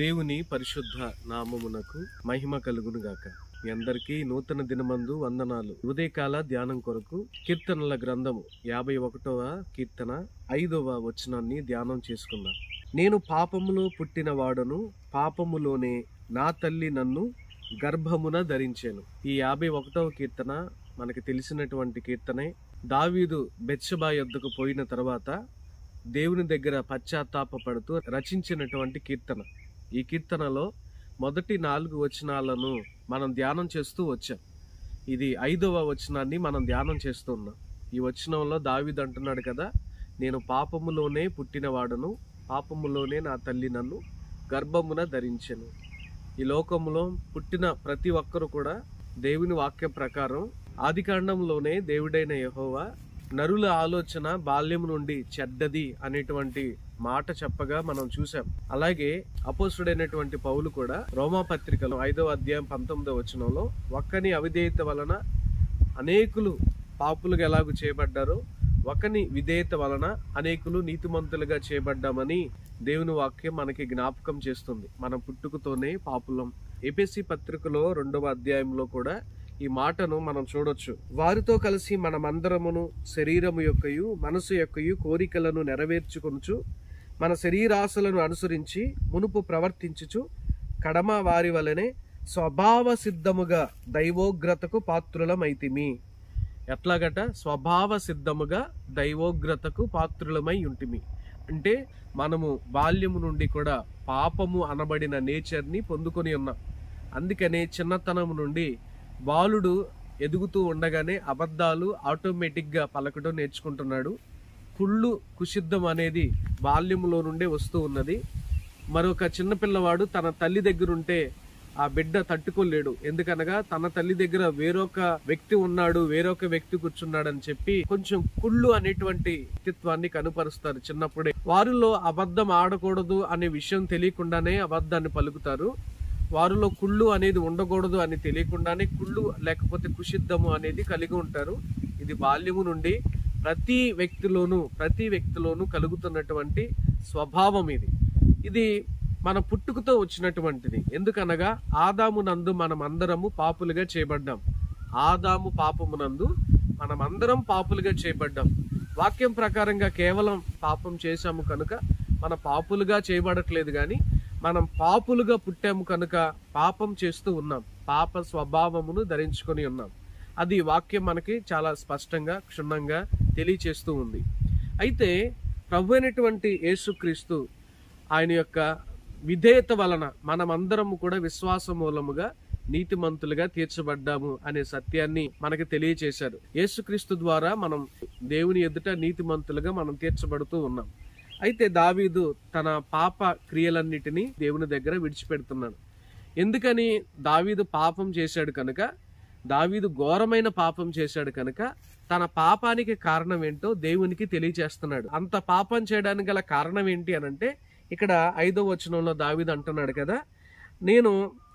దేవుని పరిశుద్ధ నామమునకు మహిమ కలుగును గాక మీ అందరికీ నూతన దినమందు వందనాలు ఉదయకాల ధ్యానం కొరకు కీర్తనల గ్రంథము యాభై ఒకటవ కీర్తన ఐదవ వచనాన్ని ధ్యానం చేసుకుందాం నేను పాపములో పుట్టిన వాడను పాపములోనే నా తల్లి నన్ను గర్భమున ధరించాను ఈ యాభై ఒకటవ కీర్తన మనకి తెలిసినటువంటి కీర్తనే దావీదు బెత్షబా యొద్దకు పోయిన తర్వాత దేవుని దగ్గర పశ్చాత్తాపపడుతూ రచించినటువంటి కీర్తన ఈ కీర్తనలో మొదటి నాలుగు వచనాలను మనం ధ్యానం చేస్తూ వచ్చాం ఇది ఐదవ వచనాన్ని మనం ధ్యానం చేస్తున్నాం ఈ వచనంలో దావీదు అంటున్నాడు కదా నేను పాపములోనే పుట్టినవాడను పాపములోనే నా తల్లి నన్ను గర్భమున ధరించెను ఈ లోకములో పుట్టిన ప్రతి ఒక్కరు కూడా దేవుని వాక్యం ప్రకారం ఆదికాండంలోనే దేవుడైన యెహోవా నరుల ఆలోచన బాల్యం నుండి చెడ్డది అనేటువంటి మాట చెప్పగా మనం చూసాం అలాగే అపోసుడైనటువంటి పౌలు కూడా రోమా పత్రికలో ఐదవ అధ్యాయం పంతొమ్మిదవ వచనంలో ఒక్కని అవిధేయత వలన అనేకులు పాపులుగా ఎలాగూ చేయబడ్డారో ఒకని విధేయత వలన అనేకులు నీతిమంతులుగా చేయబడ్డామని దేవుని వాక్యం మనకి జ్ఞాపకం చేస్తుంది మనం పుట్టుకతోనే పాపులం ఏపీసీ పత్రికలో రెండవ అధ్యాయంలో కూడా ఈ మాటను మనం చూడొచ్చు వారితో కలిసి మనమందరమును శరీరము యొక్కయు మనసు యొక్కయు కోరికలను నెరవేర్చుకొనుచు మన శరీరాశలను అనుసరించి మునుపు ప్రవర్తించుచు కడమ వారి వలనే స్వభావ సిద్ధముగా దైవోగ్రతకు పాత్రులమైతిమి ఎట్లాగట స్వభావ సిద్ధముగా దైవోగ్రతకు పాత్రులమై ఉంటిమి అంటే మనము బాల్యము నుండి కూడా పాపము అనబడిన నేచర్ని పొందుకొని ఉన్నాం అందుకనే చిన్నతనం నుండి బాలుడు ఎదుగుతూ ఉండగానే అబద్ధాలు ఆటోమేటిక్గా పలకడం నేర్చుకుంటున్నాడు కుళ్ళు కుషిద్ధం అనేది బాల్యములో నుండే వస్తూ ఉన్నది మరొక చిన్నపిల్లవాడు తన తల్లి దగ్గర ఉంటే ఆ బిడ్డ తట్టుకోలేడు ఎందుకనగా తన తల్లి దగ్గర వేరొక వ్యక్తి ఉన్నాడు వేరొక వ్యక్తి కూర్చున్నాడు అని చెప్పి కొంచెం కుళ్ళు అనేటువంటి వ్యక్తిత్వాన్ని కనుపరుస్తారు చిన్నప్పుడే వారిలో అబద్ధం ఆడకూడదు అనే విషయం తెలియకుండానే అబద్ధాన్ని పలుకుతారు వారిలో కుళ్ళు అనేది ఉండకూడదు అని తెలియకుండానే కుళ్ళు లేకపోతే కుషిద్ధము అనేది కలిగి ఉంటారు ఇది బాల్యము నుండి ప్రతి వ్యక్తిలోనూ ప్రతి వ్యక్తిలోనూ కలుగుతున్నటువంటి స్వభావం ఇది ఇది మన పుట్టుకతో వచ్చినటువంటిది ఎందుకనగా ఆదాము నందు మనం అందరము పాపులుగా చేయబడ్డాం ఆదాము పాపమునందు మనం అందరం పాపులుగా చేయబడ్డాం వాక్యం ప్రకారంగా కేవలం పాపం చేశాము కనుక మన పాపులుగా చేయబడట్లేదు కానీ మనం పాపులుగా పుట్టాము కనుక పాపం చేస్తూ ఉన్నాం పాప స్వభావమును ధరించుకొని ఉన్నాం అది వాక్యం మనకి చాలా స్పష్టంగా క్షుణ్ణంగా తెలియచేస్తూ ఉంది అయితే ప్రభు అయినటువంటి యేసుక్రీస్తు ఆయన యొక్క విధేయత వలన మనమందరము కూడా విశ్వాస మూలముగా నీతిమంతులుగా తీర్చబడ్డాము అనే సత్యాన్ని మనకి తెలియచేశారు యేసుక్రీస్తు ద్వారా మనం దేవుని ఎదుట నీతిమంతులుగా మనం తీర్చబడుతూ ఉన్నాం అయితే దావీదు తన పాప క్రియలన్నిటినీ దేవుని దగ్గర విడిచిపెడుతున్నాడు ఎందుకని దావీదు పాపం చేశాడు కనుక దావీదు ఘోరమైన పాపం చేశాడు కనుక తన పాపానికి కారణం ఏంటో దేవునికి తెలియచేస్తున్నాడు అంత పాపం చేయడానికి గల కారణం ఏంటి అనంటే ఇక్కడ ఐదో వచనంలో దావీదు అంటున్నాడు కదా నేను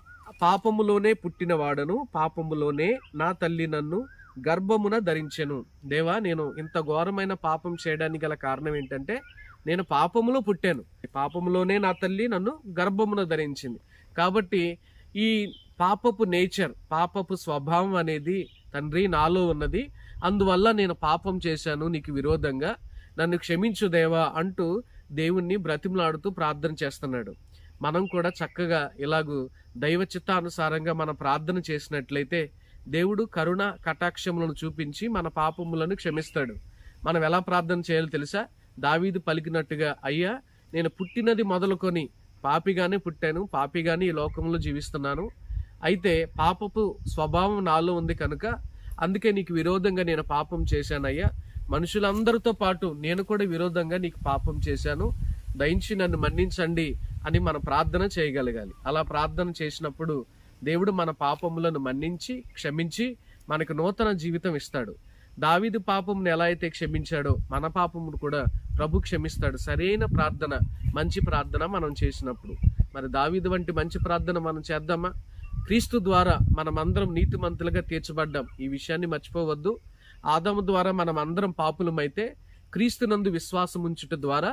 పాపములోనే పుట్టిన వాడను పాపములోనే నా తల్లి నన్ను గర్భమున ధరించెను దేవా నేను ఇంత ఘోరమైన పాపం చేయడానికి గల కారణం ఏంటంటే నేను పాపములో పుట్టాను పాపములోనే నా తల్లి నన్ను గర్భమున ధరించింది కాబట్టి ఈ పాపపు నేచర్ పాపపు స్వభావం అనేది తండ్రి నాలో ఉన్నది అందువల్ల నేను పాపం చేశాను నీకు విరోధంగా నన్ను క్షమించు దేవా అంటూ దేవుణ్ణి బ్రతిమలాడుతూ ప్రార్థన చేస్తున్నాడు మనం కూడా చక్కగా ఇలాగూ దైవ చిత్తానుసారంగా మన ప్రార్థన చేసినట్లయితే దేవుడు కరుణ కటాక్షములను చూపించి మన పాపములను క్షమిస్తాడు మనం ఎలా ప్రార్థన చేయాలో తెలుసా దావీదు పలికినట్టుగా అయ్యా నేను పుట్టినది మొదలుకొని పాపిగానే పుట్టాను పాపిగానే ఈ లోకంలో జీవిస్తున్నాను అయితే పాపపు స్వభావం నాలో ఉంది కనుక అందుకే నీకు విరోధంగా నేను పాపం చేశానయ్యా మనుషులందరితో పాటు నేను కూడా విరోధంగా నీకు పాపం చేశాను దయించి నన్ను మన్నించండి అని మనం ప్రార్థన చేయగలగాలి అలా ప్రార్థన చేసినప్పుడు దేవుడు మన పాపములను మన్నించి క్షమించి మనకు నూతన జీవితం ఇస్తాడు దావీదు పాపమును ఎలా అయితే క్షమించాడో మన పాపమును కూడా ప్రభు క్షమిస్తాడు సరైన ప్రార్థన మంచి ప్రార్థన మనం చేసినప్పుడు మరి దావీదు వంటి మంచి ప్రార్థన మనం చేద్దామా క్రీస్తు ద్వారా మనమందరం నీతిమంతులుగా తీర్చబడ్డాం ఈ విషయాన్ని మర్చిపోవద్దు ఆదాము ద్వారా మనం అందరం పాపులమైతే క్రీస్తునందు విశ్వాసం ఉంచుట ద్వారా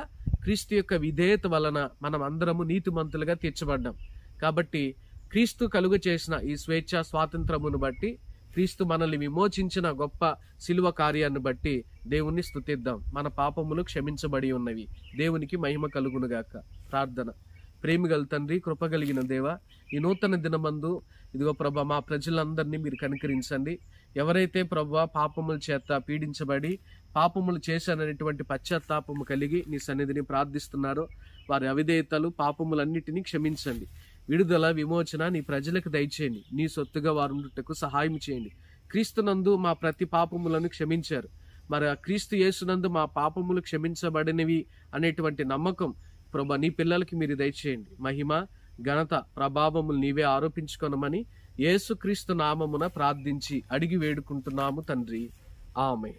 క్రీస్తు యొక్క విధేయత వలన మనం అందరము నీతిమంతులుగా తీర్చబడ్డాం కాబట్టి క్రీస్తు కలుగు చేసిన ఈ స్వేచ్ఛ స్వాతంత్రమును బట్టి క్రీస్తు మనల్ని విమోచించిన గొప్ప శిలువ కార్యాన్ని బట్టి దేవుణ్ణి స్తుతిద్దాం మన పాపములు క్షమించబడి ఉన్నవి దేవునికి మహిమ కలుగునుగాక ప్రార్థన ప్రేమిగల తండ్రి కృపగలిగిన దేవ ఈ నూతన దినమందు ఇదిగో ప్రభా మా ప్రజలందరినీ మీరు కనికరించండి ఎవరైతే ప్రభా పాపముల చేత పీడించబడి పాపములు చేశాననేటువంటి పశ్చాత్తాపము కలిగి నీ సన్నిధిని ప్రార్థిస్తున్నారో వారి అవిధేయతలు పాపములన్నిటినీ క్షమించండి విడుదల విమోచన నీ ప్రజలకు దయచేయండి నీ సొత్తుగా వారు ఉండుటకు సహాయం చేయండి క్రీస్తునందు మా ప్రతి పాపములను క్షమించారు మరి ఆ క్రీస్తు యేసునందు మా పాపములు క్షమించబడినవి అనేటువంటి నమ్మకం ప్రభా నీ పిల్లలకి మీరు దయచేయండి మహిమ ఘనత ప్రభావములు నీవే ఆరోపించుకొనమని యేసుక్రీస్తు నామమున ప్రార్థించి అడిగి వేడుకుంటున్నాము తండ్రి ఆమె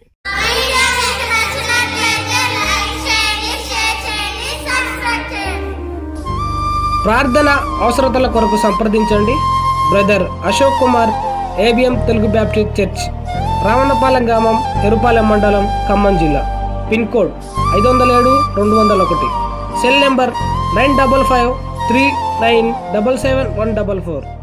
ప్రార్థన అవసరతల కొరకు సంప్రదించండి brother Ashok Kumar ABM Telugu Baptist church Ravanapalem గ్రామం ఎరుపాలెం మండలం ఖమ్మం జిల్లా పిన్ కోడ్ ఐదు వందల ఏడు రెండు వందల ఒకటి cell number nine double five three nine double seven one double four